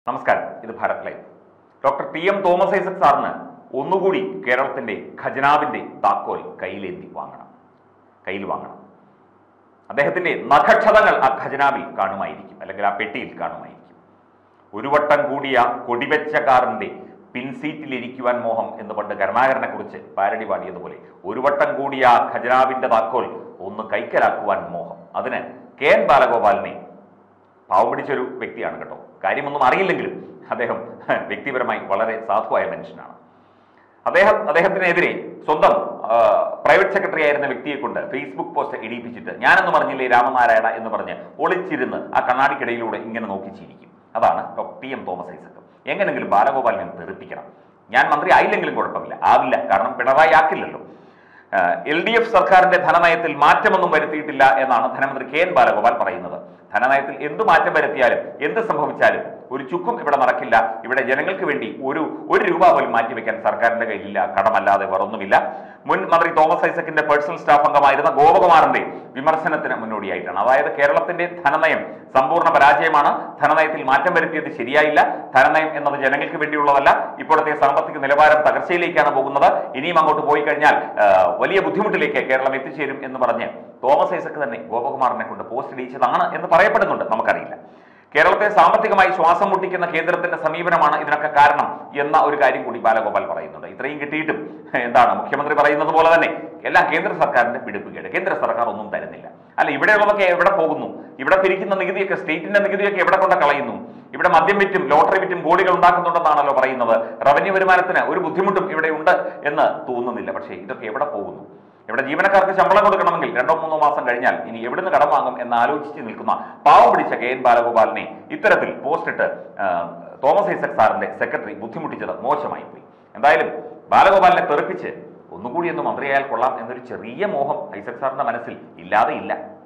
നമസ്കാരം ഇത് Bharat live doctor T M Thomas Isaac സാറിന് ഒന്നുകൂടി കേരളത്തിന്റെ ഖജനാവിന്റെ താക്കോൽ കയ്യിലേന്തി വാങ്ങണം കയ്യിൽ വാങ്ങണം അദ്ദേഹത്തിന്റെ നഖക്ഷതങ്ങൾ ആ ഖജനാവിൽ കാണുമായിരിക്കും അല്ലെങ്കിൽ ആ പെട്ടിയിൽ കാണുമായിരിക്കും ഒരു വട്ടം കൂടിയ കൊടിവെച്ച കാറിന്റെ പിൻസീറ്റിലിരിക്കുവാൻ മോഹം എന്ന് പണ്ട് കരുണാകരനെ കുറിച്ച് പാരടി പാടിയതുപോലെ ഒരു വട്ടം കൂടിയ ആ ഖജനാവിന്റെ താക്കോൽ ഒന്ന് കൈക്കലാക്കുവാൻ മോഹം അതിന് കെ എൻ ബാലഗോപാലിനെ പാവം പിടിച്ചൊരു വ്യക്തിയാണ് കേട്ടോ കാര്യമൊന്നും അറിയില്ലെങ്കിലും അദ്ദേഹം വ്യക്തിപരമായി വളരെ സാധുവായ മനുഷ്യനാണ് അദ്ദേഹം അദ്ദേഹത്തിനെതിരെ സ്വന്തം ആ, പ്രൈവറ്റ് സെക്രട്ടറി ആയിരുന്ന വ്യക്തിയെ കൊണ്ട് ഫേസ്ബുക്ക് പോസ്റ്റ് ഇടിയിപ്പിച്ചിട്ട് ഞാനെന്ന് പറഞ്ഞില്ലേ രാമനാരായണ എന്ന് പറഞ്ഞ് ഒളിച്ചിരുന്ന് ആ കണ്ണാടിക്കിടയിലൂടെ ഇങ്ങനെ നോക്കിച്ചിരിക്കും അതാണ് doctor T M Thomas Isaac എങ്ങനെങ്കിലും ബാലഗോപാലിനെ ഒന്ന് തെറിപ്പിക്കണം ഞാൻ മന്ത്രി ആയില്ലെങ്കിലും കുഴപ്പമില്ല ആവില്ല കാരണം പിണറായി ആക്കില്ലല്ലോ എൽ ഡി എഫ് സർക്കാരിന്റെ ധനനയത്തിൽ മാറ്റമൊന്നും വരുത്തിയിട്ടില്ല എന്നാണ് ധനമന്ത്രി കെ എൻ ബാലഗോപാൽ പറയുന്നത് ധനനയത്തിൽ എന്ത് മാറ്റം വരുത്തിയാലും എന്ത് സംഭവിച്ചാലും ഒരു ചുക്കും ഇവിടെ നടക്കില്ല ഇവിടെ ജനങ്ങൾക്ക് വേണ്ടി ഒരു ഒരു രൂപ പോലും മാറ്റിവെക്കാൻ സർക്കാരിന്റെ കയ്യിലില്ല കടമല്ലാതെ വേറൊന്നുമില്ല മുൻ മന്ത്രി തോമസ് ഐസക്കിന്റെ പേഴ്സണൽ സ്റ്റാഫ് അംഗമായിരുന്ന ഗോപകുമാറിന്റെ വിമർശനത്തിന് മുന്നോടിയായിട്ടാണ് അതായത് കേരളത്തിന്റെ ധനനയം സമ്പൂർണ്ണ പരാജയമാണ് ധനനയത്തിൽ മാറ്റം വരുത്തിയത് ശരിയായില്ല ധനനയം എന്നത് ജനങ്ങൾക്ക് വേണ്ടിയുള്ളതല്ല ഇപ്പോഴത്തെ സാമ്പത്തിക നിലവാരം തകർച്ചയിലേക്കാണ് പോകുന്നത് ഇനിയും അങ്ങോട്ട് പോയി കഴിഞ്ഞാൽ ആ, വലിയ ബുദ്ധിമുട്ടിലേക്ക് കേരളം എത്തിച്ചേരും എന്ന് പറഞ്ഞ് തോമസ് ഐസക്ക് തന്നെ ഗോപകുമാറിനെ കൊണ്ട് പോസ്റ്റ് ഇടിയിച്ചതാണ് എന്ന് പറയപ്പെടുന്നുണ്ട് നമുക്കറിയില്ല കേരളത്തെ സാമ്പത്തികമായി ശ്വാസം മുട്ടിക്കുന്ന കേന്ദ്രത്തിന്റെ സമീപനമാണ് ഇതിനൊക്കെ കാരണം എന്ന ഒരു കാര്യം കൂടി ബാലഗോപാൽ പറയുന്നുണ്ട് ഇത്രയും കിട്ടിയിട്ടും എന്താണ് മുഖ്യമന്ത്രി പറയുന്നത് പോലെ തന്നെ എല്ലാം കേന്ദ്ര സർക്കാരിന്റെ പിടിപ്പുകേട് കേന്ദ്ര സർക്കാർ ഒന്നും തരുന്നില്ല അല്ല ഇവിടെയുള്ളതൊക്കെ എവിടെ പോകുന്നു ഇവിടെ പിരിക്കുന്ന നികുതിയൊക്കെ സ്റ്റേറ്റിന്റെ നികുതിയൊക്കെ എവിടെ കൊണ്ട് കളയുന്നു ഇവിടെ മദ്യം വിറ്റും ലോട്ടറി വിറ്റും കോടികൾ ഉണ്ടാക്കുന്നുണ്ടെന്നാണല്ലോ പറയുന്നത് റവന്യൂ വരുമാനത്തിന് ഒരു ബുദ്ധിമുട്ടും ഇവിടെ ഉണ്ട് എന്ന് തോന്നുന്നില്ല പക്ഷേ ഇതൊക്കെ എവിടെ പോകുന്നു ഇവിടെ ജീവനക്കാർക്ക് ശമ്പളം കൊടുക്കണമെങ്കിൽ രണ്ടോ മൂന്നോ മാസം കഴിഞ്ഞാൽ ഇനി എവിടുന്ന് കടം വാങ്ങും എന്ന് ആലോചിച്ച് നിൽക്കുന്ന പാവം പിടിച്ച കെ എൻ ബാലഗോപാലിനെ ഇത്തരത്തിൽ പോസ്റ്റിട്ട് ആ, തോമസ് ഐസക് സാറിന്റെ സെക്രട്ടറി ബുദ്ധിമുട്ടിച്ചത് മോശമായി പോയി എന്തായാലും ബാലഗോപാലിനെ തെറിപ്പിച്ച് ഒന്നുകൂടി ഒന്ന് മന്ത്രിയായാൽ കൊള്ളാം എന്നൊരു ചെറിയ മോഹം ഐസക് സാറിന്റെ മനസ്സിൽ ഇല്ലാതെ ഇല്ല